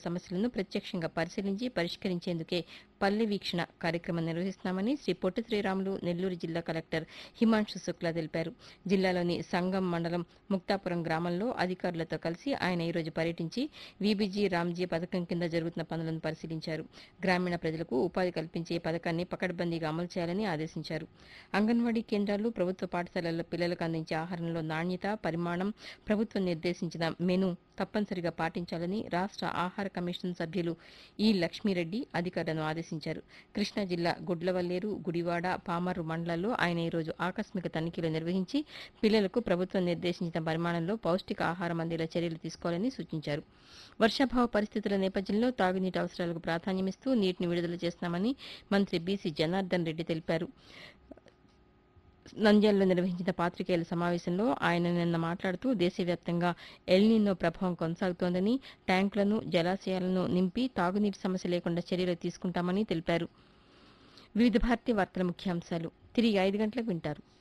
సమస్యలను ప్రత్యక్షంగా పరిశీలించి పరిష్కరించేందుకే పల్లె వీక్షణ కార్యక్రమం నిర్వహిస్తున్నామని శ్రీ పొట్టి శ్రీరాములు నెల్లూరు జిల్లా కలెక్టర్ హిమాంశు శుక్లా తెలిపారు జిల్లాలోని సంగం మండలం ముక్తాపురం గ్రామంలో అధికారులతో కలిసి ఆయన ఈరోజు పర్యటించి వీబీజీ రామ్జీ పథకం కింద జరుగుతున్న పనులను పరిశీలించారు గ్రామీణ ప్రజలకు ఉపాధి కల్పించే పథకాన్ని పకడ్బందీగా అమలు చేయాలని ఆదేశించారు అంగన్వాడీ కేంద్రాలు ప్రభుత్వ పాఠశాలల్లో పిల్లలకు అందించే ఆహారంలో నాణ్యత పరిమాణం ప్రభుత్వం నిర్దేశించిన మెను తప్పనిసరిగా పాటించాలని రాష్ట్ర ఆహార కమిషన్ సభ్యులు ఈ లక్ష్మీరెడ్డి అధికారులను ఆదేశించారు కృష్ణా జిల్లా గుడ్లవల్లేరు గుడివాడ పామర్రు మండలాల్లో ఆయన ఈరోజు ఆకస్మిక తనిఖీలు నిర్వహించి పిల్లలకు ప్రభుత్వం నిర్దేశించిన పరిమాణంలో పౌష్టిక ఆహారం అందేలా చర్యలు తీసుకోవాలని సూచించారు వర్షాభావ పరిస్థితుల నేపథ్యంలో తాగునీటి అవసరాలకు ప్రాధాన్యమిస్తూ నీటిని విడుదల చేస్తున్నామని మంత్రి బీసీ జనార్దన్ రెడ్డి తెలిపారు నంద్యాలలో నిర్వహించిన పాత్రికేయుల సమావేశంలో ఆయన నిన్న మాట్లాడుతూ దేశవ్యాప్తంగా ఎల్నినో ప్రభావం కొనసాగుతోందని ట్యాంకులను జలాశయాలను నింపి తాగునీటి సమస్య లేకుండా చర్యలు తీసుకుంటామని తెలిపారు వివిధ భారతీయ వార్తల ముఖ్యాంశాలు తిరిగి ఐదు గంటలకు వింటారు